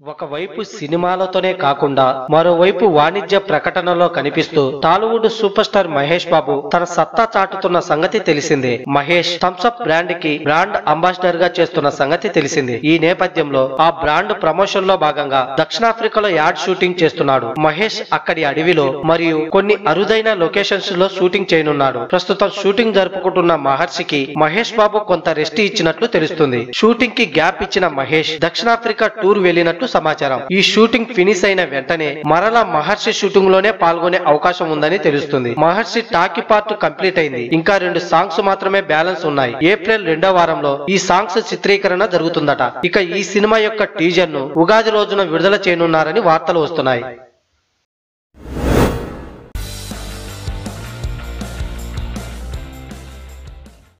ఒకవైపు సినిమాలతోనే కాకుండా మరోవైపు వాణిజ్య ప్రకటనలో కనిపిస్తూ Tollywood super star Mahesh Babu తన సత్తా చాటుతున్న సంగతి తెలిసిందే మహేష్ థమ్స్అప్ బ్రాండ్ కి బ్రాండ్ అంబాసిడర్ గా చేస్తున్న సంగతి తెలిసిందే ఈ నేపథ్యంలో ఆ బ్రాండ్ ప్రమోషన్ లో భాగంగా దక్షిణాఫ్రికాలో యాడ్ షూటింగ్ చేస్తున్నాడు మహేష్ అక్కడి అడవిలో మరియు కొన్ని అరుదైన లొకేషన్స్ లో షూటింగ్ చేయనున్నాడు ప్రస్తుతం షూటింగ్ జరుపుకుంటున్న మహర్షికి మహేష్ బాబు కొంత రెస్ట్ ఇచ్చినట్లు తెలుస్తుంది షూటింగ్ కి గ్యాప్ ఇచ్చిన మహేష్ దక్షిణాఫ్రికా టూర్ వెళ్లినట్లు సమాచారం ఈ షూటింగ్ ఫినిష్ అయిన వెంటనే మరలా మహర్షి షూటింగ్ లోనే పాల్గొనే అవకాశం ఉందని తెలుస్తుంది మహర్షి టాకీ పార్ట్ కంప్లీట్ అయింది ఇంకా రెండు సాంగ్స్ మాత్రమే బ్యాలెన్స్ ఉన్నాయి ఏప్రిల్ రెండో వారంలో ఈ సాంగ్స్ చిత్రీకరణ జరుగుతుందట ఇక ఈ సినిమా యొక్క టీజర్ ను ఉగాది రోజున విడుదల చేయనున్నారని వార్తలు వస్తున్నాయి